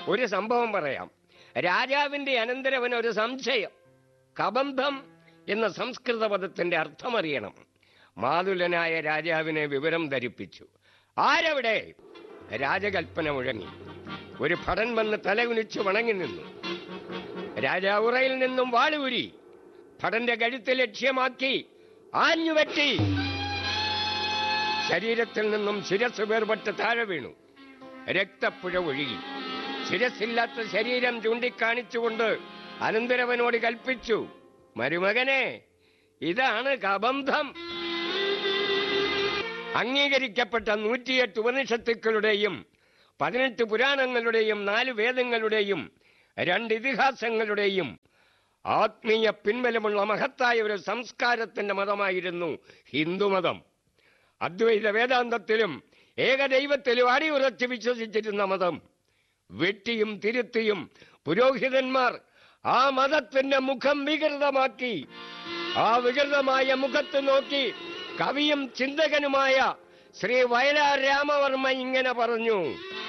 ഒരു സംഭവം പറയാം രാജാവിന്റെ അനന്തരവൻ ഒരു സംശയം കബന്ധം എന്ന സംസ്കൃത പദത്തിന്റെ അർത്ഥമറിയണം മാതുലനായ രാജാവിനെ വിവരം ധരിപ്പിച്ചു ആരവിടെ രാജകൽപ്പന മുഴങ്ങി ഒരു ഭടൻ വന്ന് തലകുനിച്ചു വണങ്ങി നിന്നു രാജാവ് ഉറയിൽ നിന്നും വാളുകുരി ഭടന്റെ കഴുത്ത് ലക്ഷ്യമാക്കി ആഞ്ഞുവെട്ടി ശരീരത്തിൽ നിന്നും ശിരസ് വേർപെട്ട് താഴെ വീണു രക്തപ്പുഴ ഒഴുകി ശിരസില്ലാത്ത ശരീരം ചൂണ്ടിക്കാണിച്ചുകൊണ്ട് അനന്തരവനോട് കൽപ്പിച്ചു മരുമകനെ ഇതാണ് കബന്ധം അംഗീകരിക്കപ്പെട്ട നൂറ്റിയെട്ട് ഉപനിഷത്തുക്കളുടെയും പതിനെട്ട് പുരാണങ്ങളുടെയും നാല് വേദങ്ങളുടെയും രണ്ട് ഇതിഹാസങ്ങളുടെയും ആത്മീയ പിൻബലമുള്ള മഹത്തായ ഒരു സംസ്കാരത്തിന്റെ മതമായിരുന്നു ഹിന്ദുമതം അദ്വൈത വേദാന്തത്തിലും ഏകദൈവത്തിലും അടിയുറച്ച് വിശ്വസിച്ചിരുന്ന മതം വെട്ടിയും തിരുത്തിയും പുരോഹിതന്മാർ ആ മതത്തിന്റെ മുഖം വികൃതമാക്കി ആ വികൃതമായ മുഖത്ത് നോക്കി കവിയും ചിന്തകനുമായ ശ്രീ വയലാർ രാമവർമ്മ ഇങ്ങനെ പറഞ്ഞു